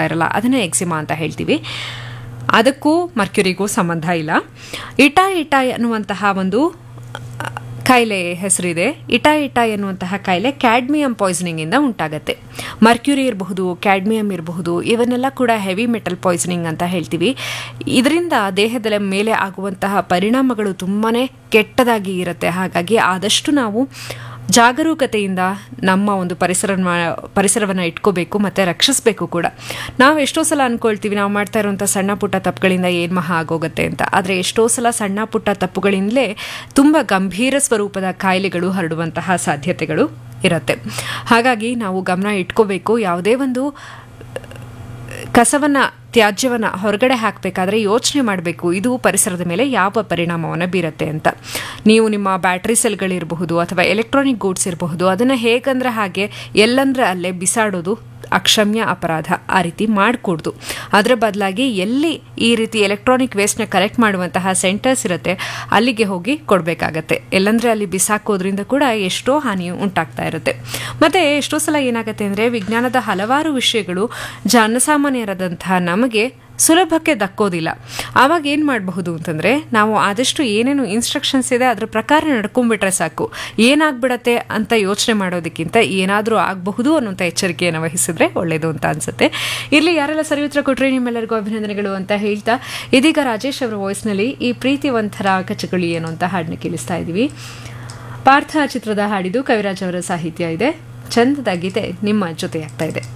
ಇರಲ್ಲ ಅದನ್ನೇ ಎಕ್ಸಿಮಾ ಅಂತ ಹೇಳ್ತೀವಿ ಅದಕ್ಕೂ ಮರ್ಕ್ಯುರಿಗೂ ಸಂಬಂಧ ಇಲ್ಲ ಇಟಾ ಇಟಾ ಅನ್ನುವಂತಹ ಒಂದು ಕಾಯಿಲೆ ಹೆಸರಿದೆ ಇಟಾ ಇಟಾ ಎನ್ನುವಂತಹ ಕಾಯಿಲೆ ಕ್ಯಾಡ್ಮಿಯಂ ಪಾಯ್ಸನಿಂಗ್ ಇಂದ ಉಂಟಾಗತ್ತೆ ಮರ್ಕ್ಯುರಿ ಇರಬಹುದು ಕ್ಯಾಡ್ಮಿಯಂ ಇರಬಹುದು ಇವನ್ನೆಲ್ಲ ಕೂಡ ಹೆವಿ ಮೆಟಲ್ ಪಾಯ್ಸನಿಂಗ್ ಅಂತ ಹೇಳ್ತೀವಿ ಇದರಿಂದ ದೇಹದ ಮೇಲೆ ಆಗುವಂತಹ ಪರಿಣಾಮಗಳು ತುಂಬಾ ಕೆಟ್ಟದಾಗಿ ಇರುತ್ತೆ ಹಾಗಾಗಿ ಆದಷ್ಟು ನಾವು ಜಾಗರೂಕತೆಯಿಂದ ನಮ್ಮ ಒಂದು ಪರಿಸರ ಪರಿಸರವನ್ನು ಇಟ್ಕೋಬೇಕು ಮತ್ತು ರಕ್ಷಿಸಬೇಕು ಕೂಡ ನಾವು ಎಷ್ಟೋ ಸಲ ಅಂದ್ಕೊಳ್ತೀವಿ ನಾವು ಮಾಡ್ತಾ ಇರುವಂಥ ಸಣ್ಣ ಪುಟ್ಟ ತಪ್ಪುಗಳಿಂದ ಏನು ಮಹಾ ಆಗೋಗುತ್ತೆ ಅಂತ ಆದರೆ ಎಷ್ಟೋ ಸಲ ಸಣ್ಣ ಪುಟ್ಟ ತಪ್ಪುಗಳಿಂದಲೇ ತುಂಬ ಗಂಭೀರ ಸ್ವರೂಪದ ಕಾಯಿಲೆಗಳು ಹರಡುವಂತಹ ಸಾಧ್ಯತೆಗಳು ಇರುತ್ತೆ ಹಾಗಾಗಿ ನಾವು ಗಮನ ಇಟ್ಕೋಬೇಕು ಯಾವುದೇ ಒಂದು ಕಸವನ್ನು ತ್ಯಾಜ್ಯವನ್ನು ಹೊರಗಡೆ ಹಾಕಬೇಕಾದ್ರೆ ಯೋಚನೆ ಮಾಡಬೇಕು ಇದು ಪರಿಸರದ ಮೇಲೆ ಯಾವ ಪರಿಣಾಮವನ್ನು ಬೀರುತ್ತೆ ಅಂತ ನೀವು ನಿಮ್ಮ ಬ್ಯಾಟ್ರಿ ಸೆಲ್ಗಳಿರಬಹುದು ಅಥವಾ ಎಲೆಕ್ಟ್ರಾನಿಕ್ ಗೂಡ್ಸ್ ಇರಬಹುದು ಅದನ್ನು ಹೇಗಂದ್ರೆ ಹಾಗೆ ಎಲ್ಲಂದ್ರೆ ಅಲ್ಲೇ ಬಿಸಾಡೋದು ಅಕ್ಷಮ್ಯ ಅಪರಾಧ ಆ ರೀತಿ ಮಾಡಕೂಡ್ದು ಅದರ ಬದಲಾಗಿ ಎಲ್ಲಿ ಈ ರೀತಿ ಎಲೆಕ್ಟ್ರಾನಿಕ್ ವೇಸ್ಟ್ನ ಕಲೆಕ್ಟ್ ಮಾಡುವಂತಹ ಸೆಂಟರ್ಸ್ ಇರುತ್ತೆ ಅಲ್ಲಿಗೆ ಹೋಗಿ ಕೊಡಬೇಕಾಗತ್ತೆ ಎಲ್ಲಂದ್ರೆ ಅಲ್ಲಿ ಬಿಸಾಕೋದ್ರಿಂದ ಕೂಡ ಎಷ್ಟೋ ಹಾನಿ ಉಂಟಾಗ್ತಾ ಇರುತ್ತೆ ಮತ್ತು ಎಷ್ಟೋ ಸಲ ಏನಾಗುತ್ತೆ ಅಂದರೆ ವಿಜ್ಞಾನದ ಹಲವಾರು ವಿಷಯಗಳು ಜನಸಾಮಾನ್ಯರಾದಂತಹ ನಮಗೆ ಸುಲಭಕ್ಕೆ ದಕ್ಕೋದಿಲ್ಲ ಆವಾಗ ಏನು ಮಾಡಬಹುದು ಅಂತಂದರೆ ನಾವು ಆದಷ್ಟು ಏನೇನು ಇನ್ಸ್ಟ್ರಕ್ಷನ್ಸ್ ಇದೆ ಅದರ ಪ್ರಕಾರ ನಡ್ಕೊಂಡ್ಬಿಟ್ರೆ ಸಾಕು ಏನಾಗ್ಬಿಡತ್ತೆ ಅಂತ ಯೋಚನೆ ಮಾಡೋದಕ್ಕಿಂತ ಏನಾದರೂ ಆಗಬಹುದು ಅನ್ನೋಂಥ ಎಚ್ಚರಿಕೆಯನ್ನು ವಹಿಸಿದ್ರೆ ಒಳ್ಳೆಯದು ಅಂತ ಅನ್ಸುತ್ತೆ ಇಲ್ಲಿ ಯಾರೆಲ್ಲ ಸರಿ ಉತ್ತರ ಕೊಟ್ಟರೆ ನಿಮ್ಮೆಲ್ಲರಿಗೂ ಅಭಿನಂದನೆಗಳು ಅಂತ ಹೇಳ್ತಾ ಇದೀಗ ರಾಜೇಶ್ ಅವರ ವಾಯ್ಸ್ನಲ್ಲಿ ಈ ಪ್ರೀತಿ ಒಂಥರ ಕಚಗುಳಿ ಏನು ಅಂತ ಹಾಡನ್ನ ಕೇಳಿಸ್ತಾ ಇದ್ದೀವಿ ಪಾರ್ಥ ಚಿತ್ರದ ಹಾಡಿದು ಕವಿರಾಜ್ ಅವರ ಸಾಹಿತ್ಯ ಇದೆ ಚಂದದ ಗೀತೆ ನಿಮ್ಮ ಜೊತೆಯಾಗ್ತಾ ಇದೆ